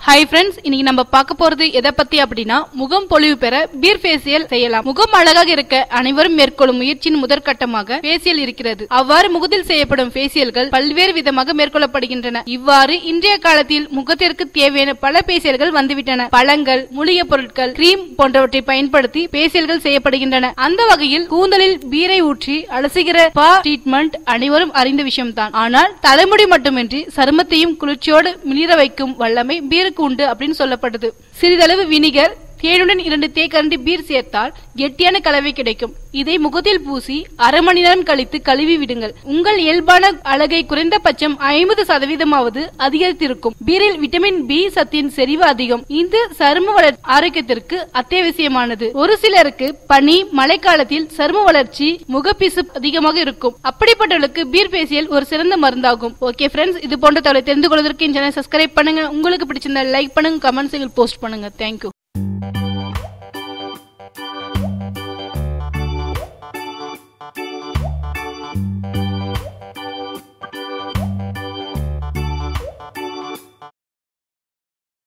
hi friends இன்னைக்கு நம்ம பார்க்க போறது எதை பத்தி அப்படின்னா முகம் பொலிவு பெற பீர் ஃபேசியல் செய்யலாம் முகம் அழகாக இருக்க அனைவரும் மேற்கொள்ளும் முயற்சியின் முதற்கட்டமாக ஃபேசியல் இருக்கிறது அவ்வாறு முகத்தில் செய்யப்படும் ஃபேசியல்கள் பல்வேறு விதமாக மேற்கொள்ளப்படுகின்றன இவ்வாறு இன்றைய காலத்தில் முகத்திற்கு தேவையான பல ஃபேசியல்கள் வந்துவிட்டன பழங்கள் மூலிகை பொருட்கள் கிரீம் போன்றவற்றை பயன்படுத்தி ஃபேசியல்கள் செய்யப்படுகின்றன அந்த வகையில் கூந்தலில் பீரை ஊற்றி அலசுகிற பா ட்ரீட்மெண்ட் அனைவரும் அறிந்த விஷயம்தான் ஆனால் தலைமுடி மட்டுமின்றி சருமத்தையும் குளிர்ச்சியோடு மிளிர வைக்கும் வல்லமை பீருக்கு உண்டு அப்படின்னு சொல்லப்படுது சிறிதளவு வினிகர் தேனுடன் இரண்டு தேக்கரண்டி பீர் சேர்த்தால் கெட்டியான கலவை கிடைக்கும் இதை முகத்தில் பூசி அரை மணி நேரம் கழித்து கழுவி விடுங்கள் உங்கள் இயல்பான அழகை குறைந்தபட்சம் ஐம்பது சதவீதமாவது அதிகரித்திருக்கும் பீரில் விட்டமின் பி சத்தின் செறிவு அதிகம் இது சரும வளர் ஆரோக்கியத்திற்கு அத்தியாவசியமானது ஒரு சிலருக்கு பனி மழைக்காலத்தில் சரும வளர்ச்சி முகப்பிசு அதிகமாக இருக்கும் அப்படிப்பட்டவர்களுக்கு பீர் பேசியல் ஒரு சிறந்த மருந்தாகும் ஓகே ஃப்ரெண்ட்ஸ் இது போன்ற தகவலை தெரிந்து கொள்வதற்கு இந்த சேனல் சப்ஸ்கிரைப் பண்ணுங்க உங்களுக்கு பிடிச்சிருந்தா லைக் பண்ணுங்க கமெண்ட்ஸ் போஸ்ட் பண்ணுங்க தேங்க்யூ